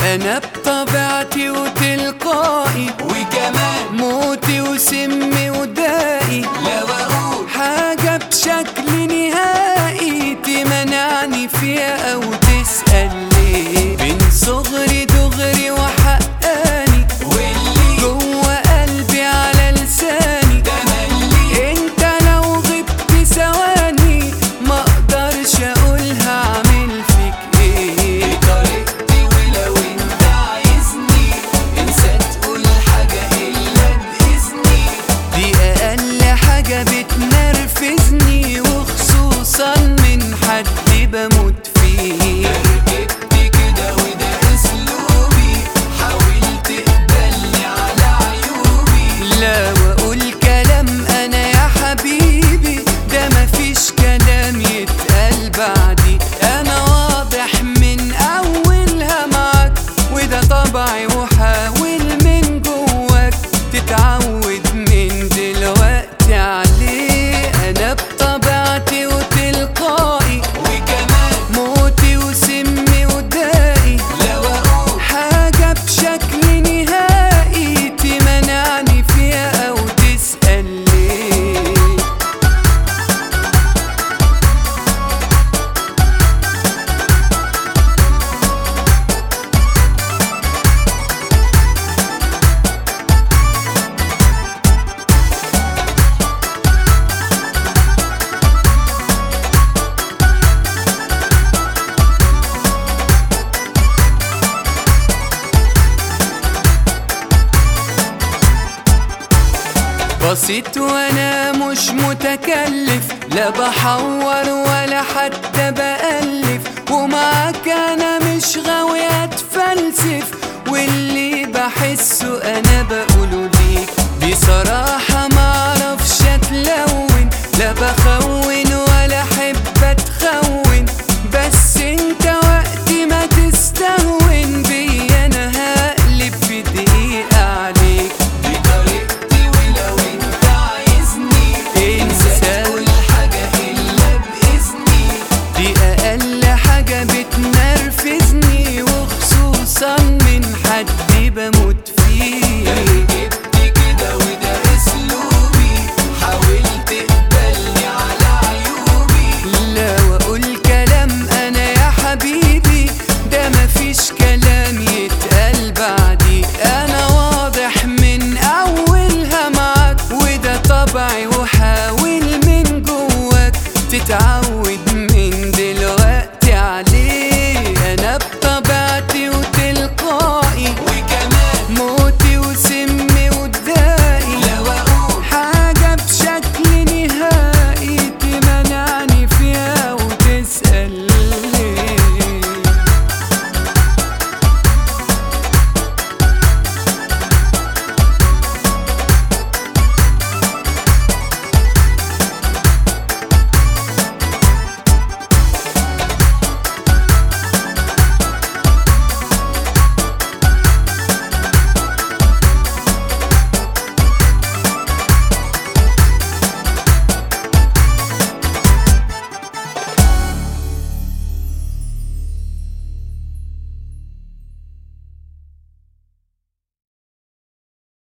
انا بطبيعتي وتلقائي وكمان موتي وسمي ودائي لو اقول حاجة بشكل نهائي تمنعني فيها أو تسأل ليه من صغري دغري وحقاني واللي جوه قلبي على لساني ده ملي انت لو غبت ثواني ما اقدرش اقولها اعمل فيك ايه بطريقتي ولو انت عايزني انسى تقول حاجة الا باذني دي اقل حاجة بتنرفزني وخصوصا من حد بموت فيه ركبت كده وده اسلوبي حاول تقبلني على عيوبي لا واقول كلام انا يا حبيبي ده مفيش كلام يتقال بعدي انا واضح من اولها معاك وده طبعي وحاول من جواك تتعود من دلوقتي عليه انا بطبيعتي وتلقائي وكمان موتي وسمي ودائي لو اقول حاجة بشكل نهائي تمنعني فيها أو تسأل ليه بسيط وانا مش متكلف لا بحور ولا حتى بألف ومعاك انا مش غاوي اتفلسف واللي بحسه انا